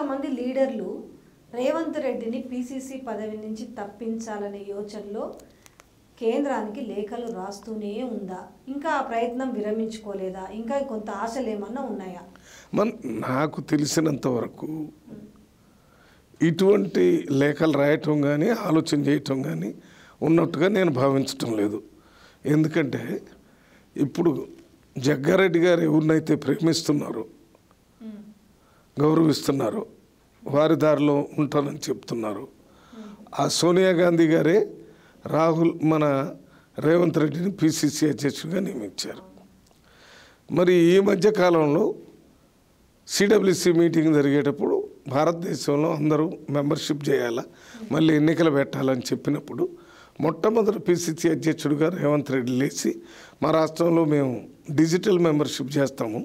కొంతమంది లీడర్లు రేవంత్ రెడ్డిని పిసిసి పదవి నుంచి తప్పించాలనే యోచనలో కేంద్రానికి లేఖలు రాస్తూనే ఉందా ఇంకా ఆ ప్రయత్నం విరమించుకోలేదా ఇంకా కొంత ఆశలు ఏమన్నా ఉన్నాయా మన నాకు తెలిసినంత వరకు ఇటువంటి లేఖలు రాయటం కానీ ఆలోచన చేయటం కానీ ఉన్నట్టుగా నేను భావించటం లేదు ఎందుకంటే ఇప్పుడు జగ్గారెడ్డి గారు ఎవరినైతే ప్రేమిస్తున్నారో గౌరవిస్తున్నారు వారి దారిలో ఉంటానని చెప్తున్నారు ఆ సోనియా గాంధీ గారే రాహుల్ మన రేవంత్ రెడ్డిని పిసిసి అధ్యక్షుడిగా నియమించారు మరి ఈ మధ్య కాలంలో సిడబ్ల్యూసి మీటింగ్ జరిగేటప్పుడు భారతదేశంలో అందరూ మెంబర్షిప్ చేయాలా మళ్ళీ ఎన్నికలు పెట్టాలని చెప్పినప్పుడు మొట్టమొదటి పిసిసి అధ్యక్షుడిగా రేవంత్ రెడ్డి లేచి మా రాష్ట్రంలో మేము డిజిటల్ మెంబర్షిప్ చేస్తాము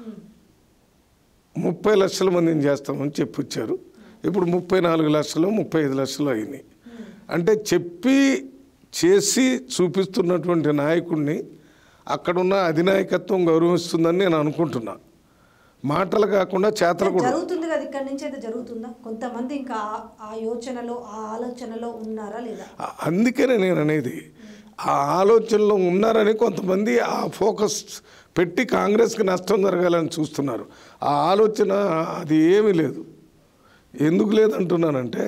ముప్పై లక్షల మందిని చేస్తామని చెప్పొచ్చారు ఇప్పుడు ముప్పై నాలుగు లక్షలు ముప్పై ఐదు లక్షలు అయినాయి అంటే చెప్పి చేసి చూపిస్తున్నటువంటి నాయకుడిని అక్కడున్న అధినాయకత్వం గౌరవిస్తుందని నేను అనుకుంటున్నా మాటలు కాకుండా చేతలు కూడా జరుగుతుంది కదా ఇక్కడి నుంచి అయితే జరుగుతుందా కొంతమంది ఇంకా ఆ- ఆ యోచనలో ఆ ఆలోచనలో ఉన్నారా లేదా ఆ- అందుకనే నేను అనేది ఆ ఆలోచనలో ఉన్నారని కొంతమంది ఆ ఫోకస్ పెట్టి కాంగ్రెస్కి నష్టం జరగాలని చూస్తున్నారు ఆ ఆలోచన అది ఏమీ లేదు ఎందుకు లేదంటున్నానంటే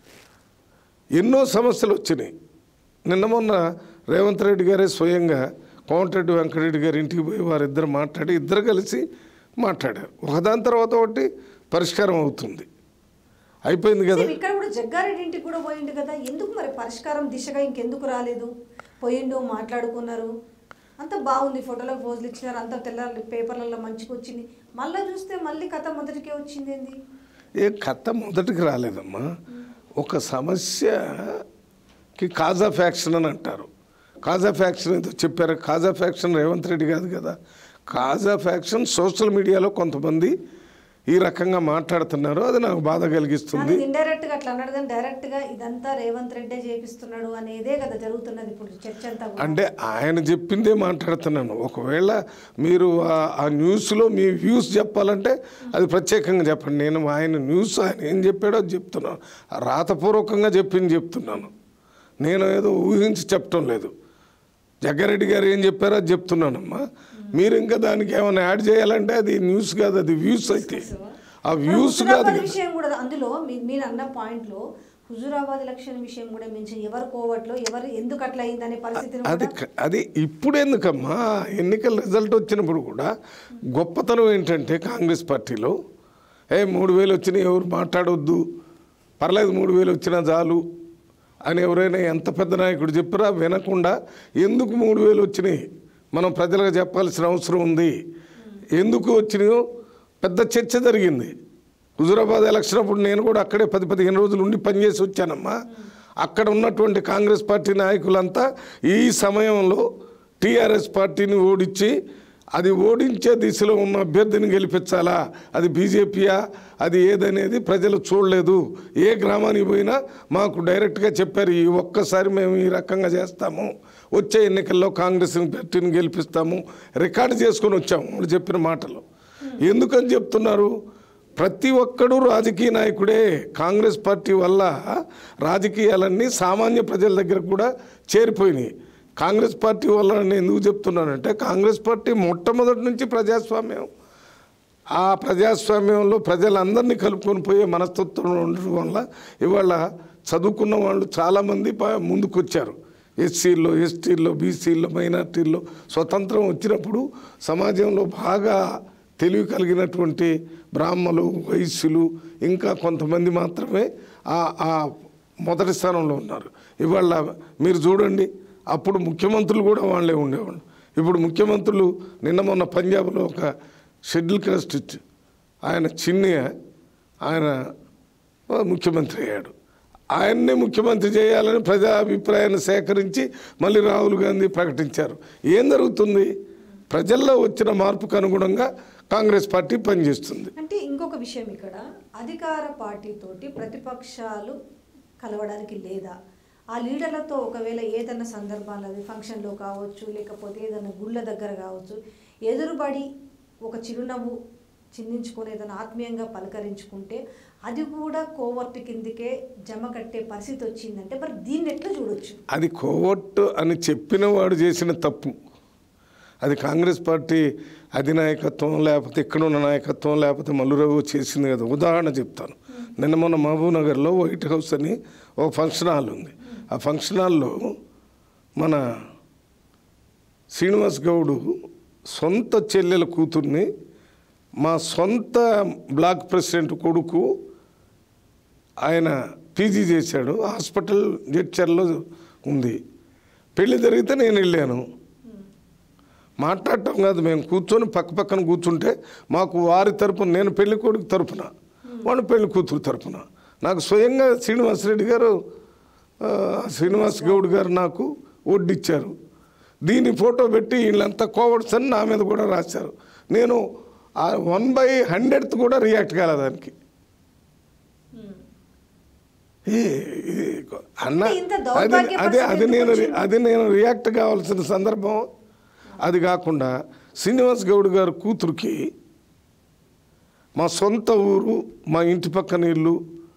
ఎన్నో సమస్యలు వచ్చినాయి నిన్న మొన్న రేవంత్ రెడ్డి గారే స్వయంగా కోమటిరెడ్డి వెంకటరెడ్డి గారి ఇంటికి పోయి వారిద్దరు మాట్లాడి ఇద్దరు కలిసి మాట్లాడారు ఒకదాని తర్వాత ఒకటి పరిష్కారం అవుతుంది అయిపోయింది కదా సేమ్ ఇక్కడ కూడా జగ్గారెడ్డి ఇంటికి కూడా పోయిండు కదా ఎందుకు మరి పరిష్కారం దిశగా ఇంకెందుకు రాలేదు పోయిండు మాట్లాడుకున్నారు అంత బాగుంది ఫోటోలో పోజులు ఇచ్చినారు అంత తెల్ల పేపర్లలో మంచిగా వచ్చింది మళ్ళీ చూస్తే మళ్ళీ కథ మొదటికే వచ్చింది ఏంది ఏ కథ మొదటికి రాలేదమ్మా ఒక సమస్యకి కాజా ఫ్యాక్షన్ అని అంటారు కాజా ఫ్యాక్షన్ ఏదో చెప్పారు కాజా ఫ్యాక్షన్ రేవంత్ రెడ్డి కాదు కదా కాజా ఫ్యాక్షన్ సోషల్ మీడియాలో కొంతమంది ఈ రకంగా మాట్లాడుతున్నారు అది నాకు బాధ కలిగిస్తుంది ఇండైరెక్ట్ గా అట్లా అన్నాడు కానీ డైరెక్ట్ గా ఇదంతా రేవంత్ రెడ్డే చేపిస్తున్నాడు అనేదే కదా జరుగుతున్నది ఇప్పుడు చర్చ అంతా కూడా. అంటే ఆయన చెప్పిందే మాట్లాడుతున్నాను ఒకవేళ మీరు ఆ- ఆ న్యూస్లో మీ వ్యూస్ చెప్పాలంటే అది ప్రత్యేకంగా చెప్పండి నేను ఆయన న్యూస్ ఆయన ఏం చెప్పాడో అది చెప్తున్నాను రాతపూర్వకంగా చెప్పింది చెప్తున్నాను నేను ఏదో ఊహించి చెప్పటం లేదు జగ్గారెడ్డి గారు ఏం చెప్పారో అది చెప్తున్నానమ్మా మీరు ఇంకా దానికి ఏమైనా యాడ్ చేయాలంటే అది న్యూస్ కాదు అది వ్యూస్ అయితే ఆ వ్యూస్ కాదు హుజురాబాద్ కదా విషయం కూడా అందులో మీ- మీరు అన్న పాయింట్ లో హుజురాబాద్ ఎలక్షన్ విషయం కూడా మెన్షన్ ఎవరు కోవట్లో ఎవరు ఎందుకు అట్లా అయిందనే పరిస్థితిని అది కూడా క- అది ఇప్పుడు ఎందుకమ్మా ఎన్నికల రిజల్ట్ వచ్చినప్పుడు కూడా గొప్పతనం ఏంటంటే కాంగ్రెస్ పార్టీలో ఏ మూడు వేలు వచ్చినాయి ఎవరు మాట్లాడొద్దు పర్లేదు మూడు వేలు వచ్చినా చాలు అని ఎవరైనా ఎంత పెద్ద నాయకుడు చెప్పారా వినకుండా ఎందుకు మూడు వేలు వచ్చినాయి మనం ప్రజలకు చెప్పాల్సిన అవసరం ఉంది ఎందుకు వచ్చినాయో పెద్ద చర్చ జరిగింది హుజురాబాద్ ఎలక్షన్ అప్పుడు నేను కూడా అక్కడే పది పదిహేను రోజులు ఉండి పనిచేసి వచ్చానమ్మా అక్కడ ఉన్నటువంటి కాంగ్రెస్ పార్టీ నాయకులంతా ఈ సమయంలో టీఆర్ఎస్ పార్టీని ఓడించి అది ఓడించే దిశలో ఉన్న అభ్యర్థిని గెలిపించాలా అది బీజేపీయా అది ఏదనేది ప్రజలు చూడలేదు ఏ గ్రామానికి పోయినా మాకు డైరెక్ట్గా చెప్పారు ఈ ఒక్కసారి మేము ఈ రకంగా చేస్తాము వచ్చే ఎన్నికల్లో కాంగ్రెస్ పార్టీని గెలిపిస్తాము రికార్డు చేసుకొని వచ్చాము వాళ్ళు చెప్పిన మాటలు ఎందుకని చెప్తున్నారు ప్రతి ఒక్కడు రాజకీయ నాయకుడే కాంగ్రెస్ పార్టీ వల్ల రాజకీయాలన్నీ సామాన్య ప్రజల దగ్గర కూడా చేరిపోయినాయి కాంగ్రెస్ పార్టీ వల్ల నేను ఎందుకు చెప్తున్నానంటే కాంగ్రెస్ పార్టీ మొట్టమొదటి నుంచి ప్రజాస్వామ్యం ఆ ప్రజాస్వామ్యంలో ప్రజలందరినీ కలుపుకొని పోయే మనస్తత్వం ఉండడం వల్ల ఇవాళ చదువుకున్న వాళ్ళు చాలామంది ప- ముందుకొచ్చారు ఎస్సీల్లో ఎస్టీల్లో బీసీల్లో మైనార్టీల్లో స్వతంత్రం వచ్చినప్పుడు సమాజంలో బాగా తెలివి కలిగినటువంటి బ్రాహ్మలు వైశ్యులు ఇంకా కొంతమంది మాత్రమే ఆ ఆ మొదటి స్థానంలో ఉన్నారు ఇవాళ మీరు చూడండి అప్పుడు ముఖ్యమంత్రులు కూడా వాళ్ళే ఉండేవాళ్ళు ఇప్పుడు ముఖ్యమంత్రులు నిన్న మొన్న పంజాబ్లో ఒక షెడ్యూల్ కాస్ట్ ఇచ్చి ఆయన చిన్ని ఆయన ముఖ్యమంత్రి అయ్యాడు ఆయన్నే ముఖ్యమంత్రి చేయాలని ప్రజా అభిప్రాయాన్ని సేకరించి మళ్ళీ రాహుల్ గాంధీ ప్రకటించారు ఏం జరుగుతుంది ప్రజల్లో వచ్చిన మార్పుకు అనుగుణంగా కాంగ్రెస్ పార్టీ పనిచేస్తుంది అంటే ఇంకొక విషయం ఇక్కడ అధికార పార్టీతోటి ప్రతిపక్షాలు కలవడానికి లేదా ఆ లీడర్లతో ఒకవేళ ఏదైనా సందర్భాలు అది ఫంక్షన్లో కావచ్చు లేకపోతే ఏదైనా గుళ్ళ దగ్గర కావచ్చు ఎదురుబడి ఒక చిరునవ్వు చిందించుకొని ఏదైనా ఆత్మీయంగా పలకరించుకుంటే అది కూడా కోవర్ట్ కిందకే జమ కట్టే పరిస్థితి వచ్చిందంటే మరి దీన్ని ఎట్లా చూడొచ్చు అది కోవట్టు అని చెప్పిన వాడు చేసిన తప్పు అది కాంగ్రెస్ పార్టీ అధినాయకత్వం లేకపోతే ఇక్కడ ఉన్న నాయకత్వం లేకపోతే మల్లురావు చేసింది కదా ఉదాహరణ చెప్తాను నిన్న మొన్న మహబూబ్ నగర్లో వైట్ హౌస్ అని ఒక ఫంక్షన్ హాల్ ఉంది ఆ ఫంక్షన్ హాల్లో మన శ్రీనివాస్ గౌడు సొంత చెల్లెల కూతుర్ని మా సొంత బ్లాక్ ప్రెసిడెంట్ కొడుకు ఆయన పీజీ చేశాడు హాస్పిటల్ జడ్చర్లో ఉంది పెళ్లి జరిగితే నేను వెళ్ళాను మాట్లాడటం కాదు మేము కూర్చొని పక్క పక్కన కూర్చుంటే మాకు వారి తరపున నేను పెళ్లి కొడుకు తరపున వాడు పెళ్లి కూతురు తరపున నాకు స్వయంగా శ్రీనివాసరెడ్డి గారు ఆ, శ్రీనివాస్ గౌడ్ గారు నాకు వడ్డిచ్చారు దీని ఫోటో పెట్టి వీళ్ళంతా కోవడ్స్ అని నా మీద కూడా రాశారు నేను వన్ బై హండ్రెడ్త్ కూడా రియాక్ట్ కాలేదు దానికి ఏ, ఏ, అన్న అంటే ఇంత అది దౌర్భాగ్య అదే పరిస్థితి అది ఎందుకు నేను వచ్చింది? అది నేను రియాక్ట్ కావాల్సిన సందర్భం అది కాకుండా శ్రీనివాస్ గౌడ్ గారి కూతురికి మా సొంత ఊరు మా ఇంటి పక్కన ఇల్లు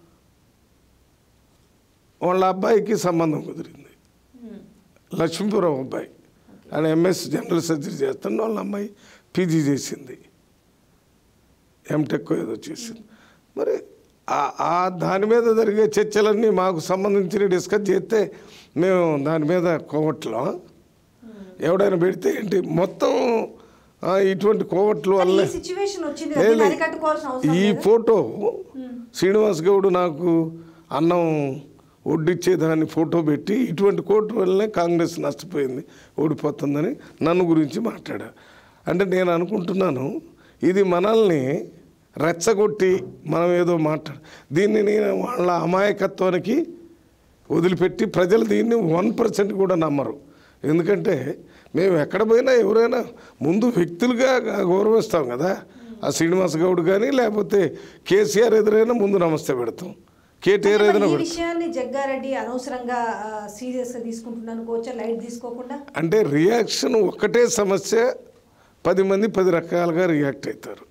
వాళ్ళ అబ్బాయికి సంబంధం కుదిరింది లక్ష్మీపురం అబ్బాయి ఆయన ఎంఎస్ జనరల్ సర్జరీ చేస్తాడు వాళ్ళ అమ్మాయి పీజీ చేసింది ఎంటెక్ ఏదో చేసింది మరి ఆ- ఆ దాని మీద జరిగే చర్చలన్నీ మాకు సంబంధించి డిస్కస్ చేస్తే మేము దాని మీద కోవట్లో ఎవడైనా పెడితే ఏంటి మొత్తం ఆ, ఇటువంటి కోవట్లు కానీ వల్ల ఈ సిచ్యువేషన్ వచ్చింది కదా, దీన్ని లేదు. అరికట్టుకోవాల్సిన అవసరం ఈ లేదా? ఫోటో శ్రీనివాస్ గౌడ్ నాకు అన్నం వడ్డిచ్చే దాన్ని ఫోటో పెట్టి ఇటువంటి కోర్టు వల్లనే కాంగ్రెస్ నష్టపోయింది ఓడిపోతుందని నన్ను గురించి మాట్లాడారు అంటే నేను అనుకుంటున్నాను ఇది మనల్ని రెచ్చగొట్టి మనం ఏదో మాట్లాడ దీన్ని నేను వాళ్ళ అమాయకత్వానికి వదిలిపెట్టి ప్రజలు దీన్ని వన్ పర్సెంట్ కూడా నమ్మరు ఎందుకంటే మేము ఎక్కడ పోయినా ఎవరైనా ముందు వ్యక్తులుగా గౌరవిస్తాం కదా ఆ శ్రీనివాస్ గౌడ్ కానీ లేకపోతే కేసీఆర్ ఎదురైనా ముందు నమస్తే పెడతాం కేటీఆర్ అంటే మరి ఏదైనా ఈ పెడతాం విషయాన్ని జగ్గారెడ్డి అనవసరంగా సీరియస్ గా తీసుకుంటున్నాను కోచా లైట్ తీసుకోకుండా అంటే రియాక్షన్ ఒక్కటే సమస్య పది మంది పది రకాలుగా రియాక్ట్ అవుతారు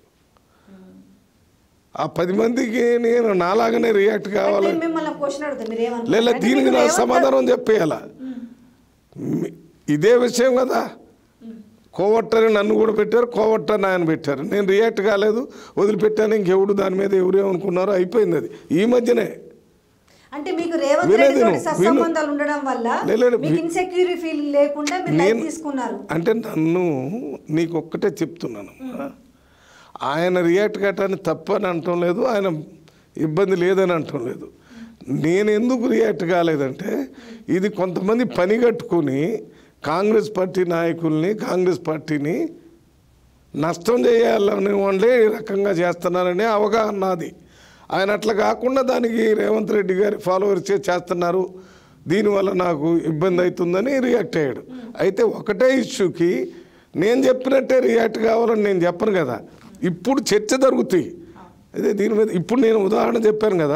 ఆ పది మందికి నేను నాలాగానే రియాక్ట్ అంటే కావాలి నేను మిమ్మల్ని క్వశ్చన్ అడుగుతా మీరు లేదా ఏమనుకుంటారు దీనికి నా సమాధానం చెప్పేయాల మీ- ఇదే విషయం కదా కోవట్టని నన్ను కూడా పెట్టారు కోవట్టని ఆయన పెట్టారు నేను రియాక్ట్ కాలేదు వదిలిపెట్టాను ఇంకెవడు దాని మీద ఎవరేమనుకున్నారో అయిపోయింది అది ఈ మధ్యనే అంటే మీకు రేవంత్ వినేది రెడ్డి తోటి నువ్వు, సత్సంబంధాలు ఉండడం వల్ల లే, లేదు, మీకు వి- ఇన్సెక్యూరిటీ ఫీల్ లేకుండా మీరు లైట్ నేను- తీసుకున్నారు అంటే నన్ను నీకు ఒక్కటే చెప్తున్నాను ఆయన రియాక్ట్ కావటాన్ని తప్పు అని అనటం లేదు ఆయన ఇబ్బంది లేదని అనటం లేదు నేను ఎందుకు రియాక్ట్ కాలేదంటే ఇది కొంతమంది పని కట్టుకొని కాంగ్రెస్ పార్టీ నాయకుల్ని కాంగ్రెస్ పార్టీని నష్టం చేయాలని వాళ్ళే ఈ రకంగా చేస్తున్నారనే అవగాహన నాది ఆయన అట్లా కాకుండా దానికి రేవంత్ రెడ్డి గారి ఫాలోవర్సే చేస్తున్నారు దీనివల్ల నాకు ఇబ్బంది అవుతుందని రియాక్ట్ అయ్యాడు అయితే ఒకటే ఇష్యూకి నేను చెప్పినట్టే రియాక్ట్ కావాలని నేను చెప్పను కదా ఇప్పుడు చర్చ జరుగుతాయి అదే దీని మీద ఇప్పుడు నేను ఉదాహరణ చెప్పాను కదా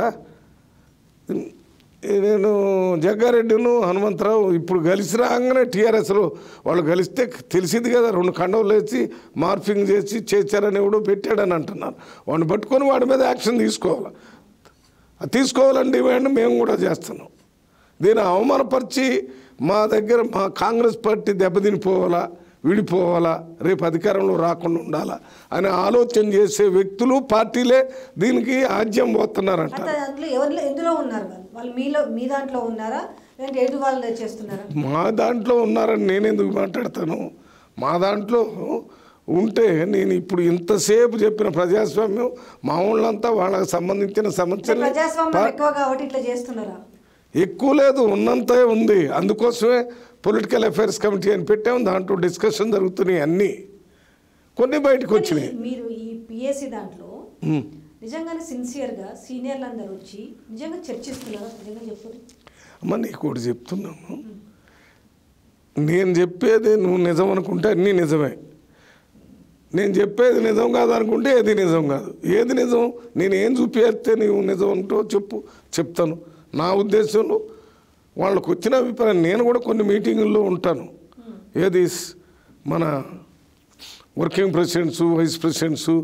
నేను జగ్గారెడ్డిను హనుమంతరావు ఇప్పుడు కలిసి రాగానే టీఆర్ఎస్లో వాళ్ళు కలిస్తే తెలిసింది కదా రెండు కండవలు వేసి మార్ఫింగ్ చేసి చేశారని ఎవడో పెట్టాడని అంటున్నారు వాడిని పట్టుకొని వాడి మీద యాక్షన్ తీసుకోవాలి అది తీసుకోవాలని డిమాండ్ మేము కూడా చేస్తున్నాం దీన్ని అవమానపరిచి మా దగ్గర మా కాంగ్రెస్ పార్టీ దెబ్బతినిపోవాలా విడిపోవాలా రేపు అధికారంలో రాకుండా ఉండాలా అని ఆలోచన చేసే వ్యక్తులు పార్టీలే దీనికి ఆజ్యం పోతున్నారంట అంటే అందులో ఎవరిలో ఎందులో ఉన్నారు వాళ్ళు వాళ్ళు మీలో మీ దాంట్లో ఉన్నారా లేదంటే ఎటు వాళ్ళు చేస్తున్నారా మా దాంట్లో ఉన్నారని నేను ఎందుకు మాట్లాడతాను మా దాంట్లో ఉంటే నేను ఇప్పుడు ఇంతసేపు చెప్పిన ప్రజాస్వామ్యం మా ఊళ్ళంతా వాళ్ళకి సంబంధించిన అంటే సమస్యలు ప్రజాస్వామ్యం ఎక్కువ కాబట్టి ఇట్లా చేస్తున్నారా ఎక్కువ లేదు ఉన్నంతే ఉంది అందుకోసమే పొలిటికల్ అఫైర్స్ కమిటీ అని పెట్టాం దాంట్లో డిస్కషన్ జరుగుతున్నాయి అన్నీ కొన్ని బయటకు వచ్చినాయి కానీ మీరు ఈ పిఎస్సి దాంట్లో ఉమ్. నిజంగానే సిన్సియర్గా సీనియర్లు అందరూ వచ్చి నిజంగా చర్చిస్తున్నారా నిజంగా చెప్పండి అమ్మ నీకు ఒకటి చెప్తున్నాను నేను చెప్పేది నువ్వు నిజం అనుకుంటే అన్నీ నిజమే నేను చెప్పేది నిజం కాదు అనుకుంటే ఏది నిజం కాదు ఏది నిజం నేను ఏం చూపిస్తే నీవు నిజం అంటో చెప్పు చెప్తాను నా ఉద్దేశంలో వాళ్ళకు వచ్చిన అభిప్రాయం నేను కూడా కొన్ని మీటింగుల్లో ఉంటాను ఏది స్- మన working presidents vice presidents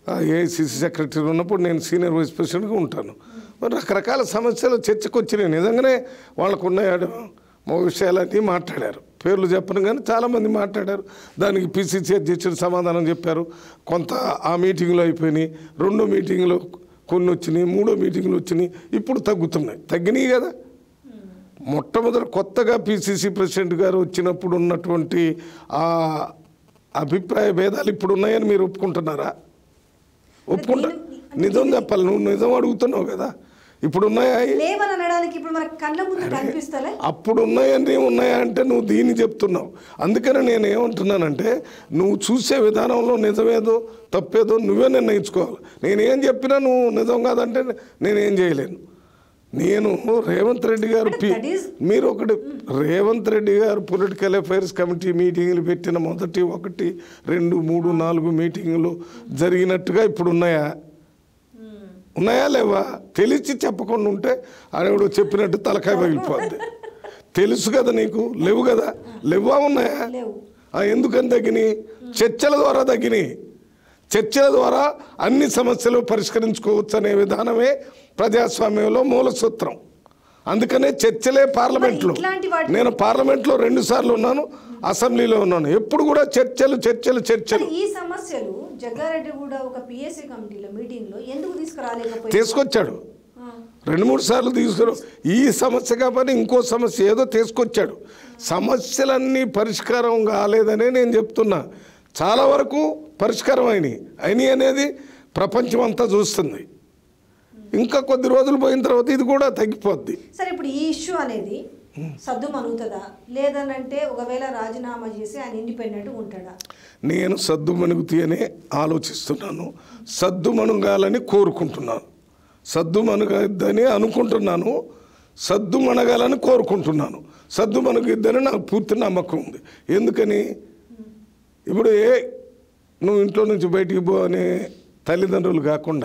AICC secretary ఉన్నప్పుడు నేను సీనియర్ వైస్ ప్రెసిడెంట్గా ఉంటాను మరి రకరకాల సమస్యలు చర్చకు వచ్చినాయి నిజంగానే వాళ్ళకు ఉన్నాయాడు మా విషయాలన్నీ మాట్లాడారు పేర్లు చెప్పను కానీ చాలామంది మాట్లాడారు దానికి పిసిసి అధ్యక్షుడు సమాధానం చెప్పారు కొంత ఆ మీటింగ్లో అయిపోయినాయి రెండో మీటింగ్లో కొన్ని వచ్చినాయి మూడో మీటింగ్లు వచ్చినాయి ఇప్పుడు తగ్గుతున్నాయి తగ్గినాయి కదా మొట్టమొదటి కొత్తగా పిసిసి ప్రెసిడెంట్ గారు వచ్చినప్పుడు ఉన్నటువంటి ఆ అభిప్రాయ భేదాలు ఇప్పుడు ఉన్నాయని మీరు ఒప్పుకుంటున్నారా ఒప్పుకుంటా నిజం చెప్పాలి నువ్వు నిజం అడుగుతున్నావు కదా ఇప్పుడు ఉన్నాయా అవి? లేవని అనడానికి ఇప్పుడు మనకు కళ్ళ ముందు కనిపిస్తలే అప్పుడు ఉన్నాయని ఉన్నాయా అంటే నువ్వు దీన్ని చెప్తున్నావు అందుకని నేను ఏమంటున్నానంటే నువ్వు చూసే విధానంలో నిజమేదో తప్పేదో నువ్వే నిర్ణయించుకోవాలి నేనేం చెప్పినా నువ్వు నిజం కాదంటే నేనేం చేయలేను నేను రేవంత్ రెడ్డి గారు పి- that is- మీరు ఒకటి రేవంత్ రెడ్డి గారు పొలిటికల్ అఫైర్స్ కమిటీ మీటింగ్లు పెట్టిన మొదటి ఒకటి రెండు మూడు నాలుగు మీటింగులు జరిగినట్టుగా ఇప్పుడు ఉన్నాయా ఉన్నాయా లేవా తెలిసి చెప్పకుండా ఉంటే ఆడెవడో చెప్పినట్టు తలకాయ పగిలిపోద్ది తెలుసు కదా నీకు లేవు కదా లేవా ఉన్నాయా లేవు ఆ, ఎందుకని తగ్గినాయి చర్చల ద్వారా తగ్గినాయి చర్చల ద్వారా అన్ని సమస్యలు పరిష్కరించుకోవచ్చు అనే విధానమే ప్రజాస్వామ్యంలో మూల సూత్రం అందుకనే చర్చలే పార్లమెంట్లో మరి ఇట్లాంటి వాటి- నేను పార్లమెంట్లో రెండు సార్లు ఉన్నాను అసెంబ్లీలో ఉన్నాను ఎప్పుడు కూడా చర్చలు చర్చలు చర్చలు మరి ఈ సమస్యలు జగ్గారెడ్డి కూడా ఒక పిఎస్సి కమిటీలో మీటింగ్ లో ఎందుకు తీసుకురాలేకపోయింది తీసుకొచ్చాడు ఆ, రెండు మూడు సార్లు తీసుకురా ఈ సమస్య కాకపోతే ఇంకో సమస్య ఏదో తీసుకొచ్చాడు సమస్యలన్నీ పరిష్కారం కాలేదనే నేను చెప్తున్నా చాలా వరకు పరిష్కారం అయినాయి అయినాయి అనేది ప్రపంచం అంతా చూస్తుంది ఇంకా కొద్ది రోజులు పోయిన తర్వాత ఇది కూడా తగ్గిపోద్ది సరే ఇప్పుడు ఈ ఇష్యూ అనేది సద్దు మనుగుతుందా లేదనంటే ఒకవేళ రాజీనామా చేసి ఆయన ఇండిపెండెంట్ ఉంటాడా నేను సద్దు మణుగుతీ అనే ఆలోచిస్తున్నాను సద్దు మణుగాలని కోరుకుంటున్నాను సద్దు మణుగద్దని అనుకుంటున్నాను సద్దు మణగాలని కోరుకుంటున్నాను సద్దు మణుగిద్దని నాకు పూర్తి నమ్మకం ఉంది ఎందుకని ఇప్పుడు ఏ నువ్వు ఇంట్లో నుంచి బయటికి పో అనే తల్లిదండ్రులు కాకుండా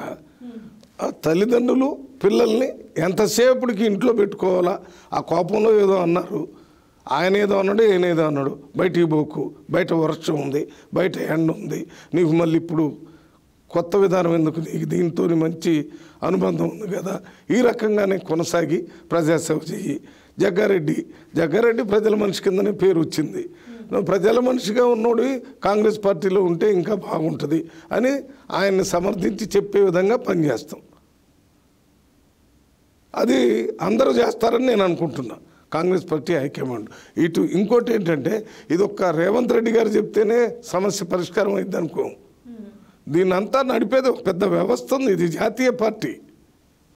ఆ తల్లిదండ్రులు పిల్లల్ని ఎంతసేపటికి ఇంట్లో పెట్టుకోవాలా ఆ కోపంలో ఏదో అన్నారు ఆయన ఏదో అన్నాడు ఈయన ఏదో అన్నాడు బయటికి పోకు బయట వర్షం ఉంది బయట ఎండ ఉంది నీకు మళ్ళీ ఇప్పుడు కొత్త విధానం ఎందుకు నీకు దీంతో మంచి అనుబంధం ఉంది కదా ఈ రకంగానే కొనసాగి ప్రజాసేవ చెయ్యి జగ్గారెడ్డి జగ్గారెడ్డి ప్రజల మనిషి కిందనే పేరు వచ్చింది నువ్వు ప్రజల మనిషిగా ఉన్నోడు కాంగ్రెస్ పార్టీలో ఉంటే ఇంకా బాగుంటుంది అని ఆయన్ని సమర్థించి చెప్పే విధంగా పనిచేస్తాం అది అందరూ చేస్తారని నేను అనుకుంటున్నా కాంగ్రెస్ పార్టీ హైకమాండ్ ఇటు ఇంకోటి ఏంటంటే ఇది ఒక్క రేవంత్ రెడ్డి గారు చెప్తేనే సమస్య పరిష్కారం అయింది అనుకో దీన్ని అంతా నడిపేది ఒక పెద్ద వ్యవస్థ ఉంది ఇది జాతీయ పార్టీ